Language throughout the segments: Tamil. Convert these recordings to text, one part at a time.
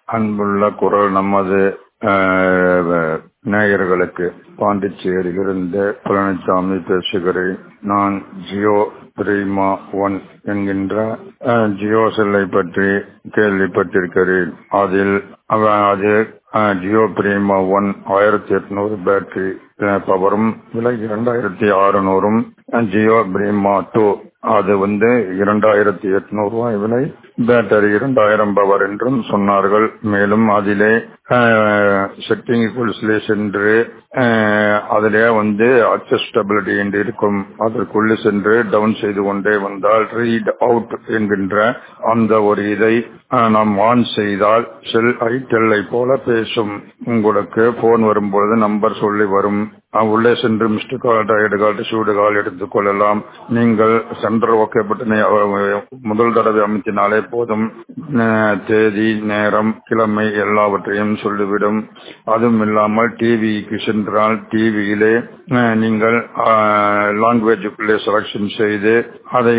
அன்புள்ள குரல் நமது அஹ், நேயர்களுக்கு பாண்டிச்சேரியிலிருந்து பழனிசாமி பேசுகிறேன் நான் ஜியோ பிரீமா ஒன் என்கின்ற அஹ், ஜியோ செல்லை பற்றி கேள்விப்பட்டிருக்கிறேன் அதில் அவ- அது அஹ், ஜியோ பிரீமா ஒன் ஆயிரத்தி எட்நூறு பேட்டரி அஹ், பவரும் விலை இரண்டாயிரத்தி அறுநூறும் ஜியோ பிரீமா டூ அது வந்து இரண்டாயிரத்தி எட்நூறு ரூபாய் விலை பேட்டரி இரண்டாயிரம் பவர் என்றும் சொன்னார்கள் மேலும் அதிலே செட்டிங்குக்குள்ளே சென்று அஹ், அதிலே வந்து அட்ஜஸ்டபிலிட்டி என்று இருக்கும் அதற்குள்ளே சென்று டவுன் செய்து கொண்டே வந்தால் ரீட் அவுட் என்கின்ற அந்த ஒரு இதை அஹ், நாம் ஆன் செய்தால் செல் ஐட்டெல்லை போல பேசும் உங்களுக்கு போன் வரும்பொழுது நம்பர் சொல்லி வரும் அஹ், உள்ளே சென்று மிஸ்டர் கால் டயர்டு கால் சூடு கால் எடுத்துக் கொள்ளலாம் நீங்கள் சென்டர் ஓகே பட்டனை அஹ், முதல் தடவை அமைத்தினாலே போதும் அஹ், தேதி நேரம் கிழமை எல்லாவற்றையும் சொல்லிவிடும் அதுவும் இல்லாமல் டிவிக்கு சென்றால் டிவியிலே நீங்கள் லாங்குவேஜுக்குள்ளே செலக்ஷன் செய்து அதை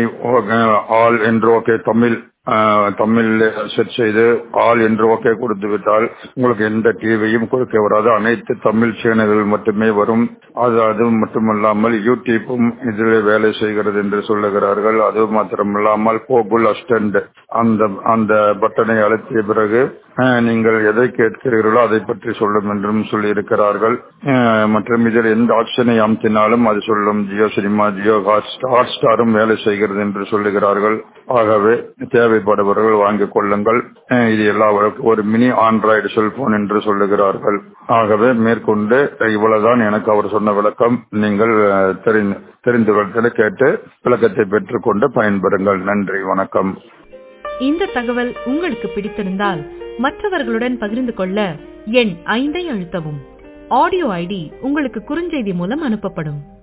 ஆல் என்று ஓகே தமிழ் தமிழ் செட் செய்து ஆல் என்று ஓகே கொடுத்து விட்டால் உங்களுக்கு எந்த டிவியும் கொடுக்க வராது அனைத்து தமிழ் சேனல்கள் மட்டுமே வரும் அது அது மட்டுமல்லாமல் யூடியூப்பும் இதில் வேலை செய்கிறது என்று சொல்லுகிறார்கள் அது மாத்திரமில்லாமல் கோகுல் அஸ்டண்ட் அந்த அந்த பட்டனை அழுத்திய பிறகு அஹ், நீங்கள் எதை கேட்கிறீர்களோ அதை பற்றி சொல்லும் என்றும் சொல்லியிருக்கிறார்கள் அஹ், மற்றும் இதில் எந்த ஆப்ஷனை அமுத்தினாலும் அது சொல்லும் ஜியோ சினிமா ஜியோ ஹாட் ஸ்டாரும் வேலை செய்கிறது என்று சொல்லுகிறார்கள் ஆகவே தேவைப்படுபவர்கள் வாங்கிக் கொள்ளுங்கள் அஹ், இது எல்லாவருக்கும் ஒரு மினி ஆண்ட்ராய்டு செல்போன் என்று சொல்லுகிறார்கள் ஆகவே மேற்கொண்டு இவ்வளவுதான் எனக்கு அவர் சொன்ன விளக்கம் நீங்கள் அஹ், தெரிந்து தெரிந்து கொள்வதை கேட்டு விளக்கத்தை பெற்றுக்கொண்டு பயன்பெறுங்கள் நன்றி வணக்கம் இந்த தகவல் உங்களுக்கு பிடித்திருந்தால் மற்றவர்களுடன் பகிர்ந்து கொள்ள எண் ஐந்தை அழுத்தவும் ஆடியோ ஐடி உங்களுக்கு குறுஞ்செய்தி மூலம் அனுப்பப்படும்